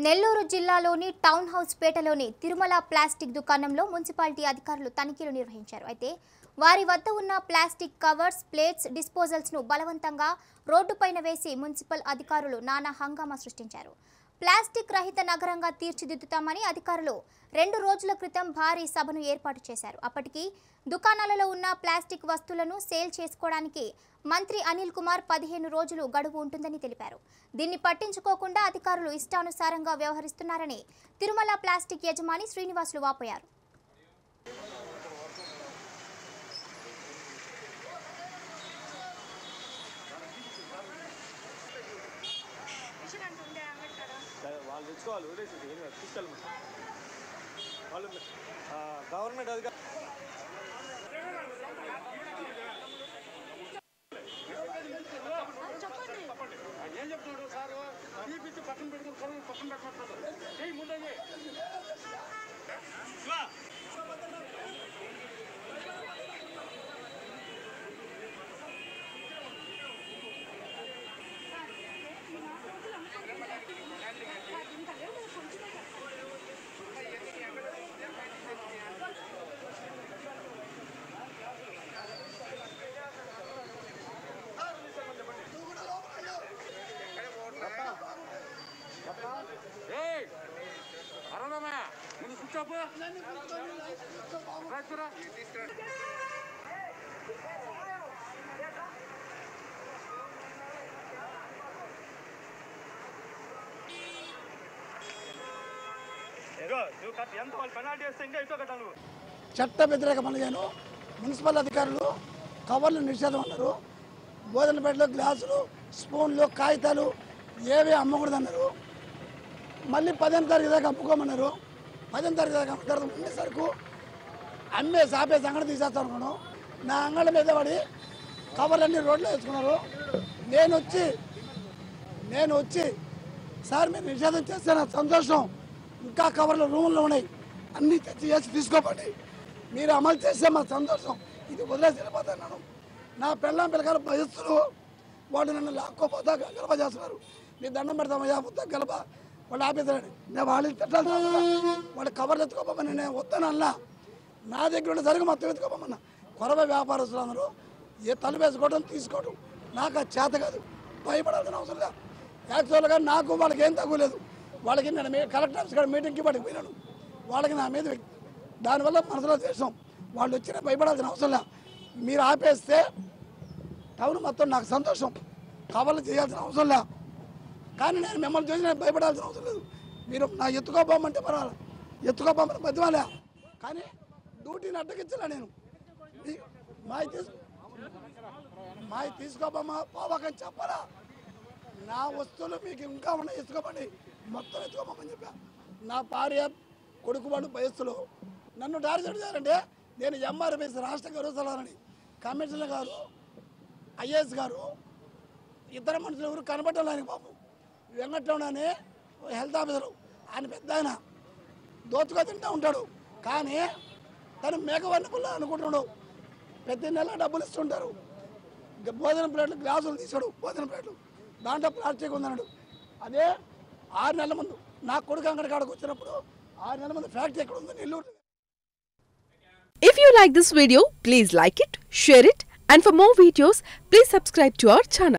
నెల్లూరు జిల్లాలోని town house పేటలోని Tirumala plastic దుకాణంలో మున్సిపాలిటీ అధికారులు తనిఖీలు నిర్వహించారు అయితే వారి వద్ద ఉన్న ప్లాస్టిక్ కవర్స్ ప్లేట్స్ డిస్పోజల్స్ను బలవంతంగా రోడ్డుపైన వేసి మున్సిపల్ అధికారులు నానా హంగామా సృష్టించారు ప్లాస్టిక్ రహిత నగరంగా తీర్చిదిద్దుతామని అధికారులు రెండు రోజుల క్రితం భారీ సభను ఏర్పాటు చేశారు అప్పటికి దుకాణాలలో ఉన్న ప్లాస్టిక్ వస్తువులను సేల్ చేసుకోవడానికి మంత్రి అనిల్ కుమార్ పదిహేను రోజులు గడువు ఉంటుందని తెలిపారు దీన్ని పట్టించుకోకుండా అధికారులు ఇష్టానుసారంగా వ్యవహరిస్తున్నారని తిరుమల ప్లాస్టిక్ యజమాని శ్రీనివాసులు వాపోయారు వాళ్ళు తెచ్చుకోవాలి వదిలేసి ఏం కాదు తీసుకెళ్ళమని వాళ్ళు ఆ, గవర్నమెంట్ అధికారులు ఏం చెప్తున్నాడు సార్ తీపిచ్చి పక్కన పెట్టుకుని పొలం పక్కన పెట్టమంటున్నాడు చేయి ముందే ఏయ్ అరవదమ్మా ముందు స్విచ్ ఆఫ్ రైతురా ఇగో నువ్వు కట్ ఎంత వాళ్ళు పెనాల్టీ వేస్తే ఇంకా ఎక్కువ కట్టాలి నువ్వు చట్ట వ్యతిరేక పనులు చేయను మున్సిపల్ అధికారులు కవర్లు నిషేధం అన్నారు భోజనపేటలో గ్లాసులు స్పూన్లు కాగితాలు ఏవి అమ్మకూడదు అన్నారు మళ్ళీ పదిహేను తారీఖు దాకా అమ్ముకోమన్నారు పదిహేను తారీఖు దాకా అమ్మిన తర్వాత ఉండే సరుకు అమ్మేసి ఆపేసి అంగడి తీసేస్తాను అనుకున్నాను నా అంగడి మీద పడి కవర్లన్నీ రోడ్లో వేసుకున్నారు నేను వచ్చి నేను వచ్చి సార్ మీరు నిషేధం చేస్తే నాకు సంతోషం ఇంకా కవర్లు రూమ్లో ఉన్నాయి అన్నీ తెచ్చి చేసి తీసుకోపండి మీరు అమలు చేస్తే మా సంతోషం ఇది వదిలేసి వెళ్ళిపోతాను నా పెళ్ళాం పిల్లకాయలు భయస్తులు వాడు నన్ను లాక్కోపోతా గలప చేస్తున్నారు నీ దండం పెడతామయ్యా వద్దా గలప వాళ్ళు ఆపేసాడు నేను వాళ్ళు తిట్టాలి వాడు కవర్లు ఎత్తుకోపోమని నేను వద్దాను అన్నా నా దగ్గర ఉన్న సరుకు మొత్తం ఎత్తుకోపోమన్నా కొరవ వ్యాపారస్తులు అందరూ ఏ తలుపు వేసుకోవడం తీసుకోవడం నాకు అది చేత కాదు భయపడాల్సిన అవసరం లేదు యాక్చువల్గా నాకు వాళ్ళకి ఏం తక్కువ లేదు వాళ్ళకి నేను మీ కలెక్టర్ ఆఫీస్ కాడ మీటింగ్కి పడికి పోయినాను వాళ్ళకి నా మీద వ్యక్తి- దానివల్ల మనసులో దేశం వాళ్ళు వచ్చిన భయపడాల్సిన అవసరం లేదు మీరు ఆపేస్తే టౌన్ మొత్తం నాకు సంతోషం కవర్లు చేయాల్సిన అవసరం లేదు కానీ నేను మిమ్మల్ని చూసి నేను భయపడాల్సిన అవసరం లేదు మీరు నా ఎత్తుకోపోమంటే పర్వాలేదు ఎత్తుకోపోమని బతిమాలే కానీ డ్యూటీని అడ్డగించలే నేను ఈ- మావి తీసు మావి తీసుకోపోమా పోవాకని చెప్పరా నా వస్తువులు మీకు ఇంకా ఉన్నాయి ఎత్తుకోమని మొత్తం ఎత్తుకోమని చెప్పా నా భార్య కొడుకు వాళ్ళు వయస్సులు నన్ను టార్గెట్ చేయాలంటే నేను ఎంఆర్పిఎస్ రాష్ట్ర గౌరవసలాలని కమిషనర్ గారు ఐఏఎస్ గారు ఇద్దరు మనుషులు ఎవరు కనబడటం ఆయన బాబు వెంకటరమణ అనే హెల్త్ ఆఫీసరు ఆయన పెద్ద ఆయన దోచుకో తింటూ ఉంటాడు కానీ తను మేకవన్నీ పుల్ల అనుకుంటున్నాడు ప్రతి నెల డబ్బులు ఇస్తుంటారు గ- భోజన ప్లేట్లు గ్లాసులు తీసాడు భోజన ప్లేట్లు దాంట్లో ప్లాస్టిక్ ఉందన్నాడు అదే ఆరు నెలల ముందు నా కొడుకు అంగడి కాడకు వచ్చినప్పుడు ఆరు నెలల ముందు ఫ్యాక్టరీ ఎక్కడ ఉంది Nellore If you like this video, please like it, share it, and for more videos, please subscribe to our channel.